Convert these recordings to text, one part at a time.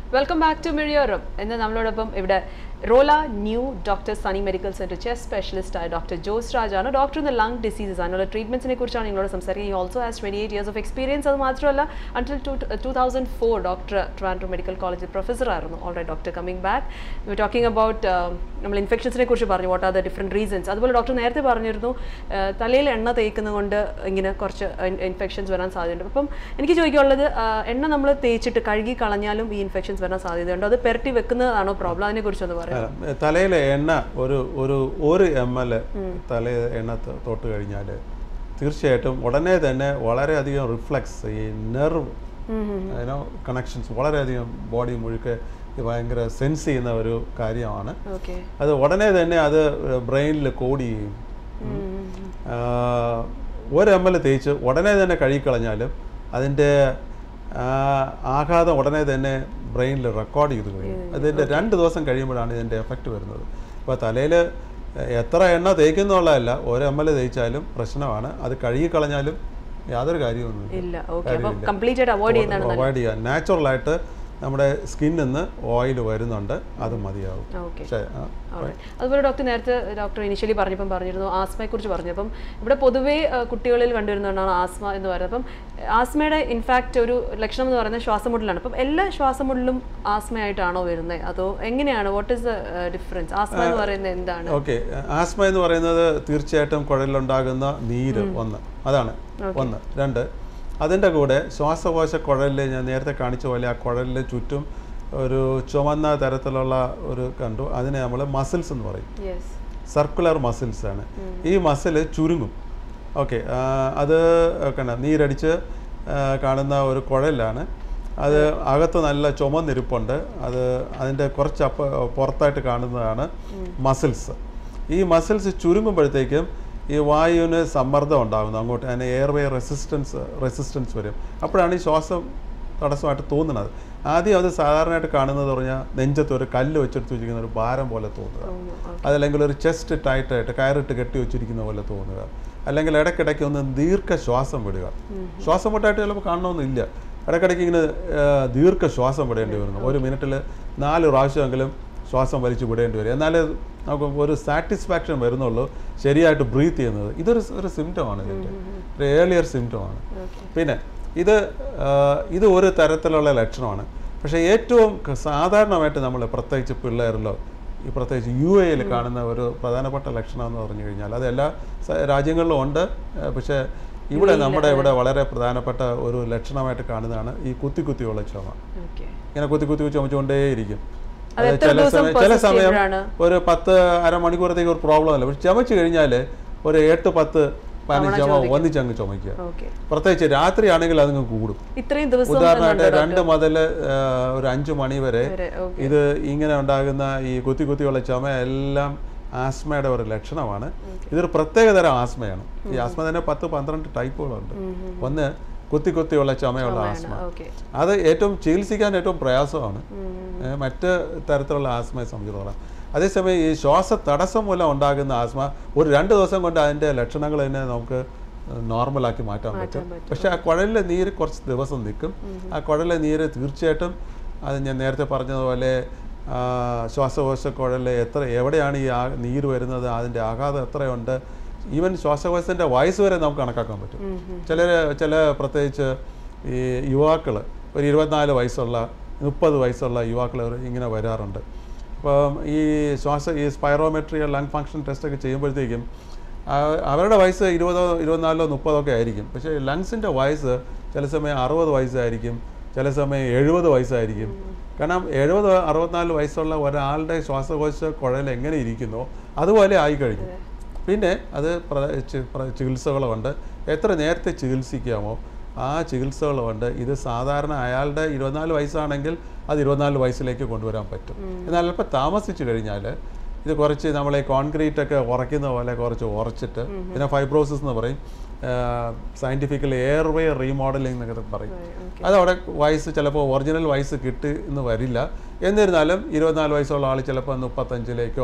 Welcome back to മിഴിയോറും ഇന്ന് നമ്മളോടൊപ്പം ഇവിടെ റോല ന്യൂ doctor Sunny medical centre chest specialist ആയ ഡോക്ടർ ജോസ് രാജാണ് ഡോക്ടർ ഇന്ന് ലങ് ഡിസീസസ് അതിനുള്ള ട്രീറ്റ്മെന്റ്സിനെ കുറിച്ചാണ് നിങ്ങളോട് സംസാരിക്കുന്നത് ഈ also has twenty eight years of experience അത് മാത്രമല്ല until two two thousand four doctor ട്രാൻഡ്രോ മെഡിക്കൽ കോളേജിൽ പ്രൊഫസർ ആയിരുന്നു already doctor coming back talking about നമ്മൾ ഇൻഫെക്ഷൻസിനെ കുറിച്ച് പറഞ്ഞു what are the different reasons അതുപോലെ ഡോക്ടർ നേരത്തെ പറഞ്ഞിരുന്നു uh, തലയിൽ എണ്ണ തേക്കുന്നത് കൊണ്ട് ഇങ്ങനെ കുറച്ച് ഇൻഫെക്ഷൻസ് വരാൻ സാധ്യതയുണ്ട് അപ്പം എനിക്ക് ചോദിക്കാനുള്ളത് uh, എണ്ണ നമ്മൾ തേച്ചിട്ട് കഴുകി കളഞ്ഞാലും ഈ ഇൻഫെക്ഷൻസ് വരാൻ സാധ്യതയുണ്ടോ അത് പെരട്ടി വെക്കുന്നതാണോ പ്രോബ്ലം അതിനെ കുറിച്ചൊന്ന് പറയാം അല്ല, തലയിലെ എണ്ണ ഒരു ഒരു ഒരു എം എൽ തല എണ്ണ തൊ- തൊട്ട് കഴിഞ്ഞാൽ തീർച്ചയായിട്ടും ഉടനെ തന്നെ വളരെയധികം റിഫ്ലക്സ് ഈ നെർവ് അതിനോ കണക്ഷൻസ് വളരെയധികം ബോഡി മുഴുക്കെ ഇത് ഭയങ്കര സെൻസ് ചെയ്യുന്ന ഒരു കാര്യമാണ് ഓക്കെ അത് ഉടനെ തന്നെ അത് ബ്രെയിനിൽ കോഡ് ചെയ്യും ആഹ് ഒരു എം എൽ തേച്ച് ഉടനെ തന്നെ കഴുകിക്കളഞ്ഞാലും അതിൻ്റെ ആഹ് ആഘാതം ഉടനെ തന്നെ ബ്രെയിനിൽ റെക്കോർഡ് ചെയ്ത് കഴിയും അതിൻ്റെ രണ്ട് ദിവസം കഴിയുമ്പോഴാണ് ഇതിൻ്റെ എഫക്റ്റ് വരുന്നത് ഇപ്പോൾ തലയിൽ എത്ര എണ്ണ തേക്കുന്നുള്ളതല്ല ഒരു എം എൽ തേച്ചാലും പ്രശ്നമാണ് അത് കഴുകിക്കളഞ്ഞാലും യാതൊരു കാര്യമൊന്നുമില്ല ഇല്ല ഓക്കെ അപ്പം കംപ്ലീറ്റ് ആയിട്ട് അവോയ്ഡ് ചെയ്യുന്നതാണ് അവോയ്ഡ് ചെയ്യുക നാച്ചുറലായിട്ട് നമ്മുടെ സ്കിന്നിൽ നിന്ന് ഓയിൽ വരുന്നുണ്ട് അത് മതിയാവും ഓക്കെ പക്ഷേ ആ, Alright. അതുപോലെ ഡോക്ടർ നേരത്തെ ഡോക്ടർ ഇനിഷ്യലി പറഞ്ഞപ്പം പറഞ്ഞിരുന്നു ആസ്മയെ കുറിച്ച് പറഞ്ഞു അപ്പം ഇവിടെ പൊതുവേ ആ, കുട്ടികളിൽ കണ്ടുവരുന്നതാണ് ആസ്മ എന്ന് പറയുന്നത് അപ്പം ആസ്മയുടെ ഇൻഫാക്റ്റ് ഒരു ലക്ഷണം എന്ന് പറയുന്നത് ശ്വാസമുട്ടലാണ് അപ്പം എല്ലാ ശ്വാസമുട്ടലും ആസ്മയായിട്ടാണോ വരുന്നത് അതോ എങ്ങനെയാണ് what is the difference asthma എന്ന് പറയുന്നത് എന്താണ് ഓക്കെ ആസ്മ എന്ന് പറയുന്നത് തീർച്ചയായിട്ടും കുഴലിലുണ്ടാകുന്ന നീര് ഒന്ന് അതാണ് ഒന്ന് രണ്ട് അതിൻ്റെ കൂടെ ശ്വാസകോശ കുഴലിൽ ഞാൻ നേരത്തെ കാണിച്ച പോലെ ആ കുഴലിന് ചുറ്റും ഒരു ചുവന്ന തരത്തിലുള്ള ഒരു കണ്ടു അതിനെ നമ്മൾ മസിൽസ് എന്ന് പറയും യെസ് സർക്കുലർ മസിൽസ് ആണ് ഈ മസിൽ ചുരുങ്ങും ഓക്കെ അത് കണ്ട നീരടിച്ച് ആ, കാണുന്ന ഒരു കുഴലാണ് അത് അകത്ത് നല്ല ചുമന്നിരിപ്പുണ്ട് അത് അതിൻ്റെ കുറച്ച് അപ്പ പുറത്തായിട്ട് കാണുന്നതാണ് മസിൽസ് ഈ മസിൽസ് ചുരുങ്ങുമ്പോഴത്തേക്കും ഈ വായുവിന് സമ്മർദ്ദം ഉണ്ടാകുന്നു അങ്ങോട്ട് അതിന് എയർവേ റെസിസ്റ്റൻസ് റെസിസ്റ്റൻസ് വരും അപ്പോഴാണ് ഈ ശ്വാസം തടസ്സമായിട്ട് തോന്നുന്നത് ആദ്യം അത് സാധാരണയായിട്ട് കാണുന്നത് പറഞ്ഞാൽ നെഞ്ചത്ത് ഒരു കല്ല് വെച്ചെടുത്ത് വെച്ചിരിക്കുന്ന ഒരു ഭാരം പോലെ തോന്നുക അതല്ലെങ്കിൽ ഒരു ചെസ്റ്റ് ടൈറ്റായിട്ട് കയറിട്ട് കെട്ടി വെച്ചിരിക്കുന്ന പോലെ തോന്നുക അല്ലെങ്കിൽ ഇടയ്ക്കിടയ്ക്ക് ഒന്ന് ദീർഘ ശ്വാസം വിടുക ശ്വാസം വിട്ടായിട്ട് ചിലപ്പോൾ കാണണമെന്നില്ല ഇടയ്ക്കിടയ്ക്ക് ഇങ്ങനെ ആ, ദീർഘ ശ്വാസം വിടേണ്ടി വരുന്നു ഒരു മിനിറ്റിൽ നാല് പ്രാവശ്യമെങ്കിലും ശ്വാസം വലിച്ചു വിടേണ്ടി വരും എന്നാലേ നമുക്ക് ഒരു സാറ്റിസ്ഫാക്ഷൻ വരുന്നുള്ളൂ ശരിയായിട്ട് ബ്രീത്ത് ചെയ്യുന്നത് ഇതൊരു സ് ഒരു സിംറ്റമാണ് ഇതിൻ്റെ ഒരു ഏർലിയർ സിംറ്റമാണ് പിന്നെ ഇത് ആ, ഇത് ഒരു തരത്തിലുള്ള ലക്ഷണമാണ് പക്ഷേ ഏറ്റവും ക- സാധാരണമായിട്ട് നമ്മൾ പ്രത്യേകിച്ച് പിള്ളേരിലോ ഈ പ്രത്യേകിച്ച് യു എയിൽ കാണുന്ന ഒരു പ്രധാനപ്പെട്ട ലക്ഷണം എന്ന് പറഞ്ഞു കഴിഞ്ഞാൽ അത് എല്ലാ സ- രാജ്യങ്ങളിലും ഉണ്ട് ആ, പക്ഷേ ഇവിടെ നമ്മുടെ ഇവിടെ വളരെ പ്രധാനപ്പെട്ട ഒരു ലക്ഷണമായിട്ട് കാണുന്നതാണ് ഈ കുത്തി കുത്തിയുള്ള ചുമ ഓക്കെ ഇങ്ങനെ കുത്തി കുത്തി ചുമച്ചുകൊണ്ടേയിരിക്കും അത് അത് എത്ര ചില ദിവസം സമയം ചില persist സമയം ചെയ്യുമ്പോഴാണ്? ഒരു പത്ത് അരമണിക്കൂറത്തേക്ക് ഒരു പ്രോബ്ലം അല്ല പക്ഷെ ചുമച്ച് കഴിഞ്ഞാൽ ഒരു എട്ട് പത്ത് പതിനഞ്ച് ചുമ ഒന്നിച്ചങ്ങ് ചുമയ്ക്കുക ഓക്കെ പ്രത്യേകിച്ച് രാത്രിയാണെങ്കിൽ അതങ്ങ് കൂടും ഇത്രയും ദിവസം ഉദാഹരണമായിട്ട് രണ്ട് മുതൽ ഒരു അഞ്ച് മണി വരെ വരെ ഓക്കെ ഇത് ഇങ്ങനെ ഉണ്ടാകുന്ന ഈ കുത്തി കുത്തിയുള്ള ചുമ എല്ലാം ആസ്മയുടെ ഒരു ലക്ഷണമാണ് ഇതൊരു പ്രത്യേകതരം ആസ്മയാണ് ഈ ആസ്മ തന്നെ പത്ത് പന്ത്രണ്ട് ടൈപ്പുകളുണ്ട് ഒന്ന് കുത്തി കുത്തിയുള്ള ചുമയുള്ള ആസ്മ ഓക്കെ അത് ഏറ്റവും ചികിത്സിക്കാൻ ഏറ്റവും പ്രയാസമാണ് ഏ, മറ്റ് തരത്തിലുള്ള ആസ്മയെ സംബന്ധിച്ചിടത്തോളം അതേസമയം ഈ ശ്വാസ തടസ്സം മൂലം ഉണ്ടാകുന്ന ആസ്മ ഒരു രണ്ട് ദിവസം കൊണ്ട് അതിൻ്റെ ലക്ഷണങ്ങൾ തന്നെ നമുക്ക് നോർമലാക്കി മാറ്റാൻ പറ്റും പക്ഷേ ആ കുഴലിലെ നീര് കുറച്ച് ദിവസം നിൽക്കും ആ കുഴലിലെ നീര് തീർച്ചയായിട്ടും അത് ഞാൻ നേരത്തെ പറഞ്ഞതുപോലെ ആ, ശ്വാസകോശ കുഴലിൽ എത്ര എവിടെയാണ് ഈ ആ നീര് വരുന്നത് അതിൻ്റെ ആഘാതം എത്രയുണ്ട് ഈവൻ ശ്വാസകോശത്തിൻ്റെ വയസ്സ് വരെ നമുക്ക് കണക്കാക്കാൻ പറ്റും ചിലർ ചില പ്രത്യേകിച്ച് ഈ യുവാക്കൾ ഒരു ഇരുപത്തിനാല് വയസ്സുള്ള മുപ്പത് വയസ്സുള്ള യുവാക്കൾ ഇങ്ങനെ വരാറുണ്ട് അപ്പം ഈ ശ്വാസ ഈ സ്പൈറോമെട്രി ലങ് ഫങ്ഷൻ ടെസ്റ്റൊക്കെ ചെയ്യുമ്പോഴത്തേക്കും ആ- അവരുടെ വയസ്സ് ഇരുപതോ ഇരുപത്തിനാലോ മുപ്പതോ ഒക്കെ ആയിരിക്കും പക്ഷേ ലങ്സിൻ്റെ വയസ്സ് ചില സമയം അറുപത് വയസ്സായിരിക്കും ചില സമയം എഴുപത് വയസ്സായിരിക്കും കാരണം എഴുപത് അറുപത്തിനാല് വയസ്സുള്ള ഒരാളുടെ ശ്വാസകോശ കുഴൽ എങ്ങനെ ഇരിക്കുന്നോ അതുപോലെ ആയിക്കഴിഞ്ഞു പിന്നെ അത് പ്ര- ചി- പ്ര- ചികിത്സകളുണ്ട് എത്ര നേരത്തെ ചികിത്സിക്കാമോ ആ ചികിത്സകളുണ്ട് ഇത് സാധാരണ അയാളുടെ ഇരുപത്തിനാല് വയസ്സാണെങ്കിൽ അത് ഇരുപത്തിനാല് വയസ്സിലേക്ക് കൊണ്ടുവരാൻ പറ്റും എന്നാൽ അല്പം താമസിച്ചു കഴിഞ്ഞാൽ ഇത് കുറച്ച് നമ്മൾ ഈ കോൺക്രീറ്റ് ഒക്കെ ഉറയ്ക്കുന്ന പോലെ കുറച്ച് ഉറച്ചിട്ട് പിന്നെ ഫൈബ്രോസിസ് എന്ന് പറയും സയൻറ്റിഫിക്കലി എയർവേ റീമോഡലിംഗ് എന്നൊക്കെ പറയും അതവിടെ വയസ്സ് ചിലപ്പോൾ ഒറിജിനൽ വയസ്സ് കിട്ടി എന്ന് വരില്ല എന്നിരുന്നാലും ഇരുപത്തിനാല് വയസ്സുള്ള ആൾ ചിലപ്പോൾ മുപ്പത്തഞ്ചിലേക്കോ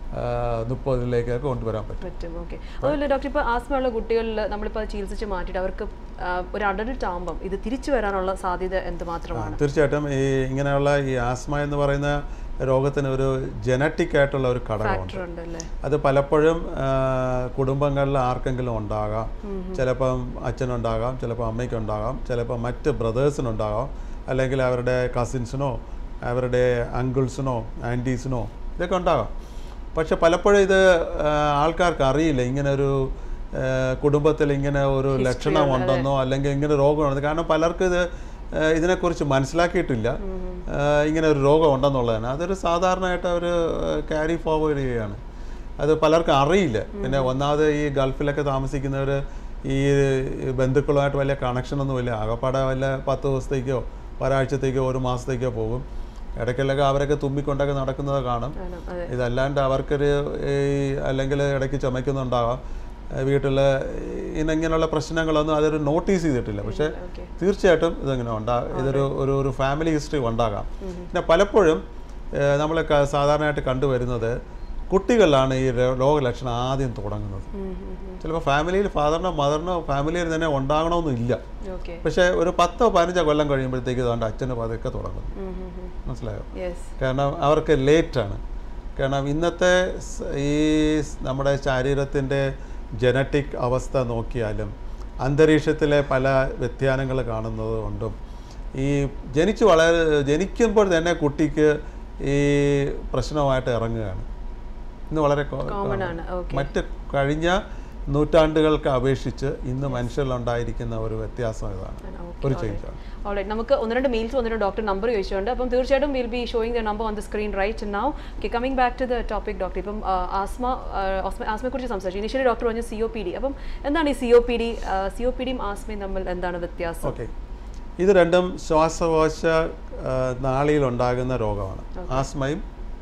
മുപ്പതിലേക്കൊക്കെ കൊണ്ടുവരാൻ പറ്റും പറ്റും ഓക്കെ അതുപോലെ ഡോക്ടർ ഇപ്പോൾ ആസ്മയുള്ള കുട്ടികളിൽ നമ്മളിപ്പോൾ അത് ചികിത്സിച്ച് മാറ്റിയിട്ട് അവർക്ക് ആ, ഒരു അഡൽട്ട് ആകുമ്പം ഇത് തിരിച്ചു വരാനുള്ള സാധ്യത എന്തുമാത്രമാണ് തീർച്ചയായിട്ടും ഈ ഇങ്ങനെയുള്ള ഈ ആസ്മ എന്ന് പറയുന്ന രോഗത്തിന് ഒരു ജനറ്റിക് ആയിട്ടുള്ള ഒരു ഘടകമുണ്ട് ഫാക്ടർ ഉണ്ടല്ലേ അത് പലപ്പോഴും ആ, കുടുംബങ്ങളിൽ ആർക്കെങ്കിലും ഉണ്ടാകാം ചിലപ്പം അച്ഛനുണ്ടാകാം ചിലപ്പോൾ അമ്മയ്ക്കുണ്ടാകാം ചിലപ്പോൾ മറ്റ് ബ്രദേഴ്സിനുണ്ടാകാം അല്ലെങ്കിൽ അവരുടെ കസിൻസിനോ അവരുടെ അങ്കിൾസിനോ ആൻറ്റീസിനോ ഇതൊക്കെ ഉണ്ടാകാം പക്ഷെ പലപ്പോഴും ഇത് ആ, ആൾക്കാർക്ക് അറിയില്ല ഇങ്ങനെ ഒരു ആ, കുടുംബത്തിൽ ഇങ്ങനെ ഒരു ലക്ഷണം ഉണ്ടെന്നോ അല്ലെങ്കിൽ ഇങ്ങനെ രോഗമുണ്ടെന്ന് കാരണം പലർക്കും ഇത് ആ, ഇതിനെക്കുറിച്ച് മനസ്സിലാക്കിയിട്ടില്ല ആ, ഇങ്ങനെ ഒരു രോഗം ഉണ്ടെന്നുള്ളതാണ് അതൊരു സാധാരണയായിട്ട് അവർ ക്യാരി ഫോർവേഡ് ചെയ്യുകയാണ് അത് പലർക്കും അറിയില്ല പിന്നെ ഒന്നാമത് ഈ ഗൾഫിലൊക്കെ താമസിക്കുന്നവർ ഈ ബന്ധുക്കളുമായിട്ട് വലിയ കണക്ഷനൊന്നുമില്ല ആകപ്പാടെ വല്ല പത്ത് ദിവസത്തേക്കോ ഒരാഴ്ചത്തേക്കോ ഒരു മാസത്തേക്കോ പോകും ഇടയ്ക്കിലൊക്കെ അവരൊക്കെ തുമ്മിക്കൊണ്ടൊക്കെ നടക്കുന്നത് കാണും ആണ് അതെ ഇതല്ലാണ്ട് അവർക്കൊരു ഈ അല്ലെങ്കിൽ ഇടയ്ക്ക് ചുമയ്ക്കുന്നുണ്ടാകാം വീട്ടിൽ ഇങ്ങനെയുള്ള പ്രശ്നങ്ങളൊന്നും അതൊരു നോട്ടീസ് ചെയ്തിട്ടില്ല പക്ഷേ ഓക്കെ തീർച്ചയായിട്ടും ഇതിങ്ങനെ ഉണ്ടാ ഇതൊരു ഒരു ഒരു ഫാമിലി ഹിസ്റ്ററി ഉണ്ടാകാം പിന്നെ പലപ്പോഴും നമ്മൾ സാധാരണയായിട്ട് കണ്ടുവരുന്നത് കുട്ടികളിലാണ് ഈ രോ- രോഗലക്ഷണം ആദ്യം തുടങ്ങുന്നത് ചിലപ്പോൾ ഫാമിലിയിൽ ഫാദറിനോ മദറിനോ ഫാമിലിയിൽ തന്നെ ഉണ്ടാകണമെന്നില്ല ഓക്കെ പക്ഷേ ഒരു പത്തോ പതിനഞ്ചോ കൊല്ലം കഴിയുമ്പോഴത്തേക്ക് ഇതുകൊണ്ട് അച്ഛന് പതുക്കെ തുടങ്ങും മനസ്സിലായോ യെസ് കാരണം അവർക്ക് ലേറ്റാണ് കാരണം ഇന്നത്തെ സ് ഈ സ് നമ്മുടെ ശരീരത്തിൻ്റെ ജനറ്റിക് അവസ്ഥ നോക്കിയാലും അന്തരീക്ഷത്തിലെ പല വ്യതിയാനങ്ങൾ കാണുന്നത് കൊണ്ടും ഈ ജനിച്ച് വളരെ ജനിക്കുമ്പോൾ തന്നെ കുട്ടിക്ക് ഈ പ്രശ്നമായിട്ട് ഇറങ്ങുകയാണ് ഇന്ന് വളരെ കൊ- കോമൺ ആണ് ഓക്കെ മറ്റ് കഴിഞ്ഞ നൂറ്റാണ്ടുകൾക്ക് അപേക്ഷിച്ച് ഇന്ന് മനുഷ്യരിലുണ്ടായിരിക്കുന്ന ഒരു വ്യത്യാസം ഇതാണ് ഒരു ചേഞ്ചാണ് ഓൾറൈറ്റ് നമുക്ക് ഒന്ന് രണ്ട് മെയിൽസ് വന്നിട്ട് ഡോക്ടർ നമ്പർ ചോദിച്ചിട്ടുണ്ട് അപ്പം തീർച്ചയായിട്ടും will be showing the number on the screen right now okay coming back to the topic doctor ഇപ്പം ആസ്മ ആസ്മയെ കുറിച്ച് സംസാരിച്ചു ഇനിഷ്യലി ഡോക്ടർ പറഞ്ഞു സി ഒ പി ഡി അപ്പം എന്താണ് ഈ C O P D C O P ഡിയും ആസ്മയും തമ്മിൽ എന്താണ് വ്യത്യാസം ഓക്കെ ഇത് രണ്ടും ശ്വാസകോശ ആ, നാളിയിലുണ്ടാകുന്ന രോഗമാണ് ആസ്മയും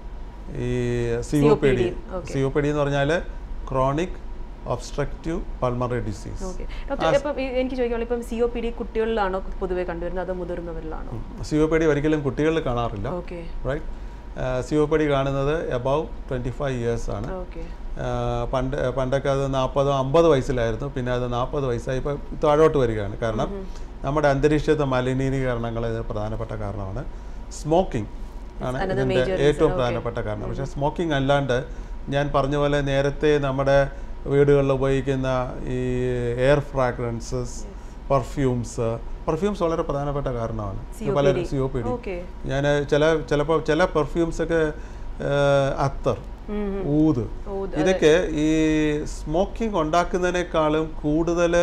ഈ C O P D C O P D എന്ന് പറഞ്ഞാൽ chronic obstructive pulmonary disease okay doctor ഇപ്പം ഈ- എനിക്ക് ചോദിക്കാനുള്ള ഇപ്പം സി ഒ പി ഡി കുട്ടികളിലാണോ പൊതുവെ കണ്ടുവരുന്നത് അതോ മുതിർന്നവരിലാണോ സി ഒ പി ഡി ഒരിക്കലും കുട്ടികളിൽ കാണാറില്ല okay right C O P D കാണുന്നത് എബവ് ട്വൻറ്റി ഫൈവ് ഇയേഴ്സ് ആണ് ഓക്കെ ആ, പണ്ട് പണ്ടൊക്കെ അത് നാൽപ്പതോ അമ്പത് വയസ്സിലായിരുന്നു പിന്നെ അത് നാൽപ്പത് വയസ്സായി ഇപ്പോൾ താഴോട്ട് വരികയാണ് കാരണം നമ്മുടെ അന്തരീക്ഷത്തെ മലിനീകരണങ്ങൾ ഇത് പ്രധാനപ്പെട്ട കാരണമാണ് സ്മോക്കിംഗ് ആണ് another ഇതിൻ്റെ major reason, ഏറ്റവും okay. പ്രധാനപ്പെട്ട കാരണം പക്ഷേ സ്മോക്കിംഗ് അല്ലാണ്ട് ഞാൻ പറഞ്ഞ പോലെ നേരത്തെ നമ്മുടെ വീടുകളിൽ ഉപയോഗിക്കുന്ന ഈ എയർ ഫ്രാഗ്രൻസസ് പെർഫ്യൂംസ് പെർഫ്യൂംസ് വളരെ പ്രധാനപ്പെട്ട കാരണമാണ് ഇത് പല COPD. C O P D okay ഞാൻ ചില ചിലപ്പോൾ ചില പെർഫ്യൂംസൊക്കെ അത്തർ ഊത് ഊത്, ഇതൊക്കെ ഈ സ്മോക്കിംഗ് ഉണ്ടാക്കുന്നതിനേക്കാളും കൂടുതൽ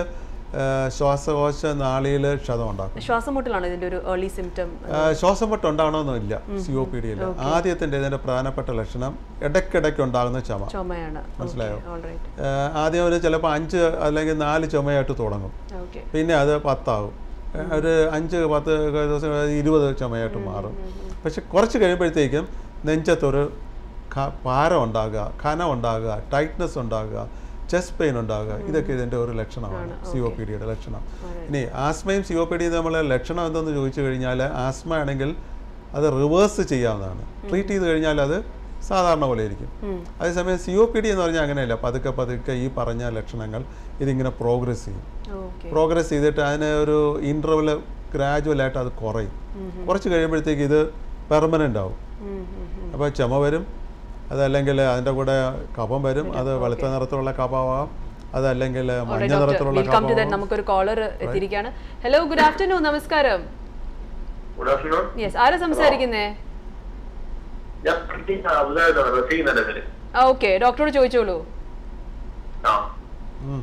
ശ്വാസകോശ നാളിയിൽ ക്ഷതം ഉണ്ടാക്കും ശ്വാസം മുട്ടലാണ് ഇതിന്റെ ഒരു ഏർലി സിംറ്റം ആ, ശ്വാസം മുട്ട് ഉണ്ടാകണമെന്നില്ല സി ഒ പി ഡിയിൽ ആദ്യത്തിൻ്റെ ഇതിൻ്റെ പ്രധാനപ്പെട്ട ലക്ഷണം ഇടയ്ക്കിടയ്ക്ക് ഉണ്ടാകുന്ന ചുമ ചുമയാണ് മനസ്സിലായോ? ഓൾറൈറ്റ് ആ, ആദ്യം ഒരു ചിലപ്പോൾ അഞ്ച് അല്ലെങ്കിൽ നാല് ചുമയായിട്ട് തുടങ്ങും ഓക്കെ പിന്നെ അത് പത്താവും ഒരു അഞ്ച് പത്ത് ദിവസം ഇരുപത് ചുമയായിട്ട് മാറും പക്ഷെ കുറച്ച് കഴിയുമ്പോഴത്തേക്കും നെഞ്ചത്തൊരു ക- പാരം ഉണ്ടാകുക കനം ഉണ്ടാകുക ടൈറ്റ്നസ് ഉണ്ടാകുക ചെസ്റ്റ് പെയിൻ ഉണ്ടാകുക ഇതൊക്കെ ഇതിൻ്റെ ഒരു ലക്ഷണമാണ് സി ഒ പി ഡിയുടെ ലക്ഷണം ഇനി ആസ്മയും സി ഒ പി ഡിയും തമ്മിലുള്ള ലക്ഷണം എന്തെന്ന് ചോദിച്ചു കഴിഞ്ഞാൽ ആസ്മ ആണെങ്കിൽ അത് റിവേഴ്സ് ചെയ്യാവുന്നതാണ് ട്രീറ്റ് ചെയ്ത് കഴിഞ്ഞാൽ അത് സാധാരണ പോലെ ഇരിക്കും അതേസമയം സി ഒ പി ഡി എന്ന് പറഞ്ഞാൽ അങ്ങനെയല്ല പതുക്കെ പതുക്കെ ഈ പറഞ്ഞ ലക്ഷണങ്ങൾ ഇതിങ്ങനെ പ്രോഗ്രസ് ചെയ്യും ഓക്കെ പ്രോഗ്രസ് ചെയ്തിട്ട് അതിന് ഒരു ഇൻ്റർവൽ ഗ്രാജുവലായിട്ട് അത് കുറയും കുറച്ച് കഴിയുമ്പോഴത്തേക്ക് ഇത് പെർമനൻ്റ് ആവും അപ്പോൾ ചുമ വരും അതല്ലെങ്കിൽ അതിൻ്റെ കൂടെ കഫം വരും അത് വെളുത്ത നിറത്തിലുള്ള കഫമാവാം അതല്ലെങ്കിൽ മഞ്ഞ നിറത്തിലുള്ള വെൽക്കം ടു ദാറ്റ് കഫമാവാം നമുക്കൊരു കോളർ എത്തിയിരിക്കുകയാണ് ഹലോ ഗുഡ് ആഫ്റ്റർനൂൺ നമസ്കാരം ഗുഡ് ആഫ്റ്റർനൂൺ യെസ് ആരാ സംസാരിക്കുന്നേ ഞാൻ അബുദാബിയാണ് റസീൻ എന്റെ പേര് ആ ഓക്കെ ഡോക്ടറോട് ചോദിച്ചോളൂ ആ ഉം.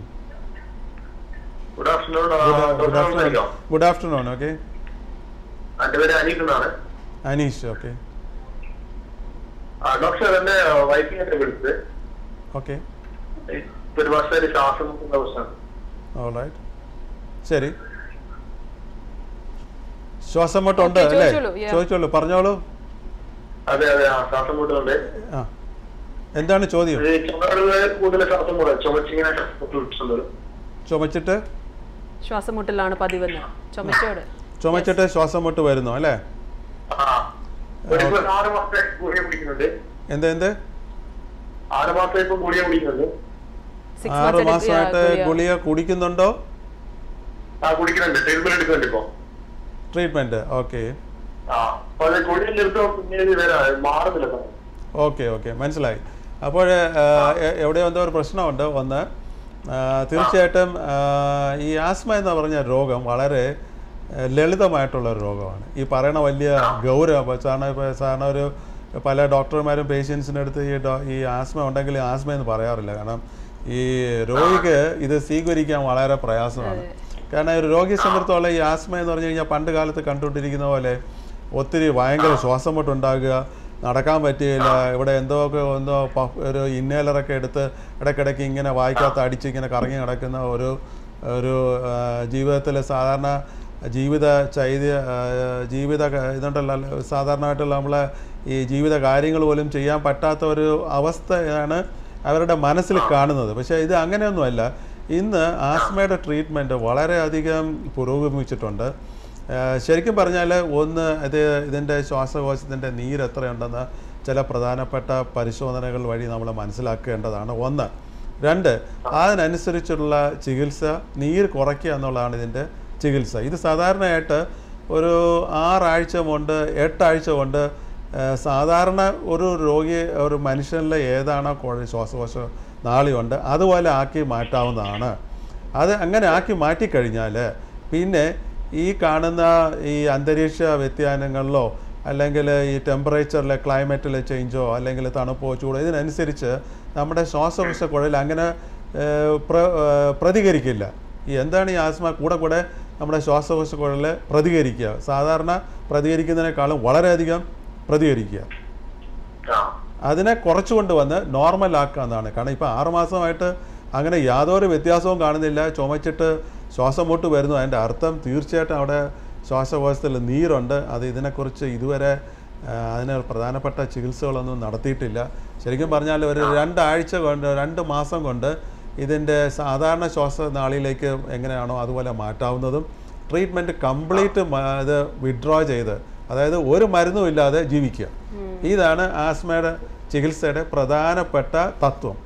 Good afternoon good doctor afternoon സംസാരിക്കാം ഗുഡ് ആഫ്റ്റർനൂൺ ഓക്കെ എന്റെ പേര് അനീഫ് എന്നാണ് അനീഷ് ഓക്കെ ആ, ഡോക്ടർ എന്റെ വൈഫിനെ വിളിച്ചത് ഓക്കെ ഇപ്പൊ ഒരു വർഷമായിട്ട് ശ്വാസം മുട്ടുന്ന പ്രശ്നം ഓൾറൈറ്റ് ശരി ശ്വാസം മുട്ടുണ്ട് Okay, അല്ലേ ചോദിച്ചോളൂ, yeah. ചോദിച്ചോളൂ പറഞ്ഞോളൂ അതെ അതെ ആ ശ്വാസം മുട്ടുന്നുണ്ട് ആ എന്താണ് ചോദ്യം ഇത് ചുമകളുടെ കൂടുതൽ ശ്വാസം മുട്ട ചുമച്ചിങ്ങനെ ശ്വാസം മുട്ട് വിട്ടിട്ടുണ്ട് ചുമച്ചിട്ട് ശ്വാസം മുട്ടലാണ് പതിവെന്ന് ചുമച്ചോട് ചുമച്ചിട്ട് ശ്വാസം മുട്ട് വരുന്നു അല്ലേ ആ ഒരു ഇപ്പൊ ആറ് മാസത്തെ ഗുളിക പിടിക്കുന്നുണ്ട് എന്ത് എന്ത് ആറ് മാസം ഇപ്പൊ ഗുളിക കുടിക്കുന്നുണ്ട് സിക്സ് ആറ് മന്ത്സ് മാസമായിട്ട് ഗുളിക കുടിക്കുന്നുണ്ടോ ആ കുടിക്കുന്നുണ്ട് ട്രീറ്റ്മെന്റ് എടുക്കുന്നുണ്ട് ഇപ്പൊ ട്രീറ്റ്മെൻറ്റ് ഓക്കെ ആ അപ്പൊ അത് ഗുളിക നിർത്തുമ്പോ പിന്നെ ഇത് വരാ മാറുന്നില്ല സാറേ ഓക്കെ ഓക്കെ മനസ്സിലായി അപ്പോൾ എവിടെയോ എന്തോ ഒരു പ്രശ്നമുണ്ട് ഒന്ന് ആ, തീർച്ചയായിട്ടും ആ, ഈ ആസ്മ എന്ന് പറഞ്ഞ രോഗം വളരെ ആ, ലളിതമായിട്ടുള്ള ഒരു രോഗമാണ് ഈ പറയണ വലിയ ഗൗരവം ഇപ്പോൾ സാറിന് ഇപ്പോൾ സാറിന് ഒരു പല ഡോക്ടർമാരും പേഷ്യൻസിൻ്റെ അടുത്ത് ഈ ഡോ ഈ ആസ്മ ഉണ്ടെങ്കിൽ ആസ്മ എന്ന് പറയാറില്ല കാരണം ഈ രോഗിക്ക് ഇത് സ്വീകരിക്കാൻ വളരെ പ്രയാസമാണ് കാരണം ഒരു രോഗിയെ സംബന്ധിച്ചോളം ഈ ആസ്മ എന്ന് പറഞ്ഞു കഴിഞ്ഞാൽ പണ്ട് കാലത്ത് കണ്ടുകൊണ്ടിരിക്കുന്ന പോലെ ഒത്തിരി ഭയങ്കര ശ്വാസം മുട്ടുണ്ടാകുക നടക്കാൻ പറ്റുകയില്ല ഇവിടെ എന്തോ ഒക്കെ എന്തോ പഫ് ഒരു ഇന്നേലറൊക്കെ എടുത്ത് ഇടയ്ക്കിടയ്ക്ക് ഇങ്ങനെ വായിക്കാത്ത അടിച്ച് ഇങ്ങനെ കറങ്ങി നടക്കുന്ന ഒരു ഒരു ജീവിതത്തിൽ സാധാരണ ജീവിത ചൈത്യ ആ, ജീവിത ക- ഇതുണ്ടല്ലോ സാധാരണമായിട്ടുള്ള നമ്മളെ ഈ ജീവിത കാര്യങ്ങൾ പോലും ചെയ്യാൻ പറ്റാത്ത ഒരു അവസ്ഥയാണ് അവരുടെ മനസ്സിൽ കാണുന്നത് പക്ഷേ ഇത് അങ്ങനെയൊന്നുമല്ല ഇന്ന് ആസ്മയുടെ ട്രീറ്റ്മെൻറ്റ് വളരെയധികം പുരോഗമിച്ചിട്ടുണ്ട് ആ, ശരിക്കും പറഞ്ഞാൽ ഒന്ന് ഇത് ഇതിൻ്റെ ശ്വാസകോശത്തിൻ്റെ നീര് എത്രയുണ്ടെന്ന് ചില പ്രധാനപ്പെട്ട പരിശോധനകൾ വഴി നമ്മൾ മനസ്സിലാക്കേണ്ടതാണ് ഒന്ന് രണ്ട് അതിനനുസരിച്ചുള്ള ചികിത്സ നീര് കുറയ്ക്കുക എന്നുള്ളതാണ് ഇതിൻ്റെ ചികിത്സ ഇത് സാധാരണയായിട്ട് ഒരു ആറാഴ്ച കൊണ്ട് എട്ടാഴ്ച കൊണ്ട് ആ, സാധാരണ ഒരു രോഗി ഒരു മനുഷ്യനിലെ ഏതാണോ കുഴ ശ്വാസകോശ നാളിയുണ്ട് അതുപോലെ ആക്കി മാറ്റാവുന്നതാണ് അത് അങ്ങനെ ആക്കി മാറ്റിക്കഴിഞ്ഞാൽ പിന്നെ ഈ കാണുന്ന ഈ അന്തരീക്ഷ വ്യതിയാനങ്ങളിലോ അല്ലെങ്കിൽ ഈ ടെമ്പറേച്ചറിലെ ക്ലൈമറ്റിലെ ചേഞ്ചോ അല്ലെങ്കിൽ തണുപ്പോ ചൂടോ ഇതിനനുസരിച്ച് നമ്മുടെ ശ്വാസകോശ കുഴൽ അങ്ങനെ ഏഹ്, പ്ര ഏഹ്, പ്രതികരിക്കില്ല ഈ എന്താണ് ഈ ആസ്മ കൂടെ കൂടെ നമ്മുടെ ശ്വാസകോശ കുഴൽ പ്രതികരിക്കുക സാധാരണ പ്രതികരിക്കുന്നതിനേക്കാളും വളരെയധികം പ്രതികരിക്കുക ആ അതിനെ കുറച്ച് കൊണ്ടുവന്ന് നോർമൽ ആക്കുക എന്നാണ് കാരണം ഇപ്പോൾ ആറുമാസമായിട്ട് അങ്ങനെ യാതൊരു വ്യത്യാസവും കാണുന്നില്ല ചുമച്ചിട്ട് ശ്വാസം മുട്ട് വരുന്നു അതിൻ്റെ അർത്ഥം തീർച്ചയായിട്ടും അവിടെ ശ്വാസകോശത്തിൽ നീരുണ്ട് അത് ഇതിനെക്കുറിച്ച് ഇതുവരെ ആ, അതിന് പ്രധാനപ്പെട്ട ചികിത്സകളൊന്നും നടത്തിയിട്ടില്ല ശരിക്കും പറഞ്ഞാൽ ഒരു രണ്ടാഴ്ച കൊണ്ട് രണ്ട് മാസം കൊണ്ട് ഇതിൻ്റെ സാധാരണ ശ്വാസനാളിയിലേക്ക് എങ്ങനെയാണോ അതുപോലെ മാറ്റാവുന്നതും ട്രീറ്റ്മെൻറ്റ് കംപ്ലീറ്റ് ഇത് വിഡ്രോ ചെയ്ത് അതായത് ഒരു മരുന്നും ഇല്ലാതെ ജീവിക്കുക ഇതാണ് ആസ്മയുടെ ചികിത്സയുടെ പ്രധാനപ്പെട്ട തത്വം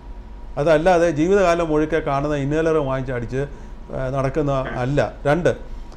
അതല്ലാതെ ജീവിതകാലം മുഴുക്കെ കാണുന്ന ഇന്നേലർ വാങ്ങിച്ചടിച്ച് ആ, നടക്കുന്ന അല്ല രണ്ട്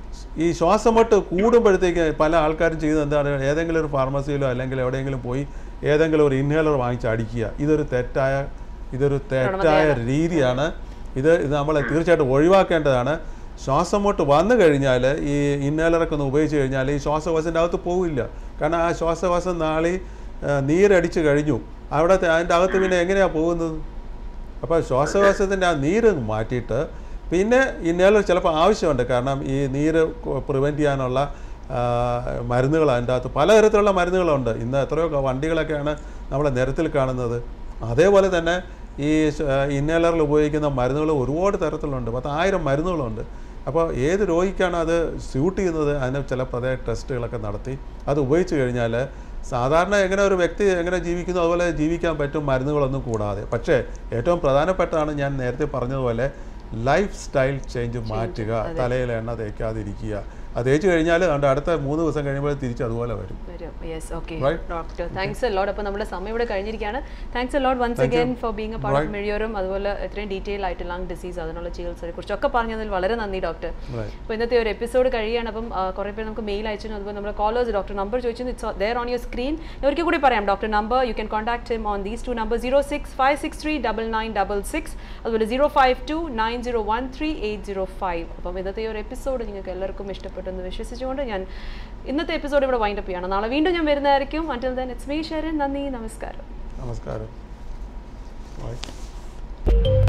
ഈ ശ്വാസമുട്ട് കൂടുമ്പോഴത്തേക്ക് പല ആൾക്കാരും ചെയ്യുന്നത് എന്താണ് ഏതെങ്കിലും ഒരു ഫാർമസിയിലോ അല്ലെങ്കിൽ എവിടെയെങ്കിലും പോയി ഏതെങ്കിലും ഒരു ഇൻഹേലർ വാങ്ങിച്ച് അടിക്കുക ഇതൊരു തെറ്റായ ഇതൊരു തെറ്റായ രീതിയാണ് ഇത് ഇത് നമ്മൾ തീർച്ചയായിട്ടും ഒഴിവാക്കേണ്ടതാണ് ശ്വാസമുട്ട് വന്നു കഴിഞ്ഞാൽ ഈ ഇൻഹേലറൊക്കെ ഒന്ന് ഉപയോഗിച്ച് കഴിഞ്ഞാൽ ഈ ശ്വാസകോശത്തിൻ്റെ അകത്ത് പോവില്ല കാരണം ആ ശ്വാസകോശം നാളി ആ, നീരടിച്ച് കഴിഞ്ഞു അവിടെ അതിൻ്റെ അകത്ത് പിന്നെ എങ്ങനെയാണ് പോകുന്നത് അപ്പോൾ ശ്വാസകോശത്തിൻ്റെ ആ നീര് മാറ്റിയിട്ട് പിന്നെ ഇന്നേലർ ചിലപ്പോൾ ആവശ്യമുണ്ട് കാരണം ഈ നീര് പ്രിവെൻറ്റ് ചെയ്യാനുള്ള ആ, മരുന്നുകൾ അതിൻ്റെ അകത്ത് പലതരത്തിലുള്ള മരുന്നുകളുണ്ട് ഇന്ന് എത്രയോ വണ്ടികളൊക്കെയാണ് നമ്മളെ നിരത്തിൽ കാണുന്നത് അതേപോലെ തന്നെ ഈ ഇന്നേലറിൽ ഉപയോഗിക്കുന്ന മരുന്നുകൾ ഒരുപാട് തരത്തിലുണ്ട് പത്തായിരം മരുന്നുകളുണ്ട് അപ്പോൾ ഏത് രോഗിക്കാണ് അത് സ്യൂട്ട് ചെയ്യുന്നത് അതിന് ചില പ്രത്യേക ടെസ്റ്റുകളൊക്കെ നടത്തി അത് ഉപയോഗിച്ച് കഴിഞ്ഞാൽ സാധാരണ എങ്ങനെ ഒരു വ്യക്തി എങ്ങനെ ജീവിക്കുന്നു അതുപോലെ ജീവിക്കാൻ പറ്റും മരുന്നുകളൊന്നും കൂടാതെ പക്ഷേ ഏറ്റവും പ്രധാനപ്പെട്ടതാണ് ഞാൻ നേരത്തെ പറഞ്ഞതുപോലെ ലൈഫ് സ്റ്റൈൽ ചേഞ്ച് മാറ്റുക തലയിൽ എണ്ണ തേക്കാതിരിക്കുക അത് തേച്ച് കഴിഞ്ഞാൽ അതുകൊണ്ട് അടുത്ത മൂന്ന് ദിവസം കഴിയുമ്പോൾ തിരിച്ച് അതുപോലെ വരും വരും yes okay Right. Doctor thanks lot അപ്പോൾ നമ്മുടെ സമയം ഇവിടെ കഴിഞ്ഞിരിക്കുകയാണ് thanks lot once Thank you. Again for being a part of Right. മെഴിയോറും അതുപോലെ ഇത്രയും ഡീറ്റെയിൽ ആയിട്ട് ലങ് ഡിസീസ് അതിനുള്ള ചികിത്സയെ കുറിച്ചൊക്കെ പറഞ്ഞതിൽ വളരെ നന്ദി ഡോക്ടർ Right. അപ്പോൾ ഇന്നത്തെ ഒരു എപ്പിസോഡ് കഴിയാണ് അപ്പം ആ, കുറേ പേര് നമുക്ക് മെയിൽ അയച്ചു അതുപോലെ നമ്മുടെ കോളേഴ്സ് ഡോക്ടർ നമ്പർ ചോദിച്ചു it's there on your screen ഒരിക്കൽ കൂടി പറയാം doctor number you can contact him on these two number zero six five six three double nine double six അതുപോലെ zero five two nine zero one three eight zero five അപ്പം ഇന്നത്തെ ഈ ഒരു episode നിങ്ങൾക്ക് എല്ലാവർക്കും ഇഷ്ടപ്പെട്ടെന്ന് വിശ്വസിച്ചുകൊണ്ട് ഞാൻ ഇന്നത്തെ എപ്പിസോഡ് ഇവിടെ വൈൻഡപ്പ് ചെയ്യണം നാളെ വീണ്ടും ഞാൻ വരുന്നതായിരിക്കും until then it's me Sharan നന്ദി നമസ്കാരം നമസ്കാരം Right.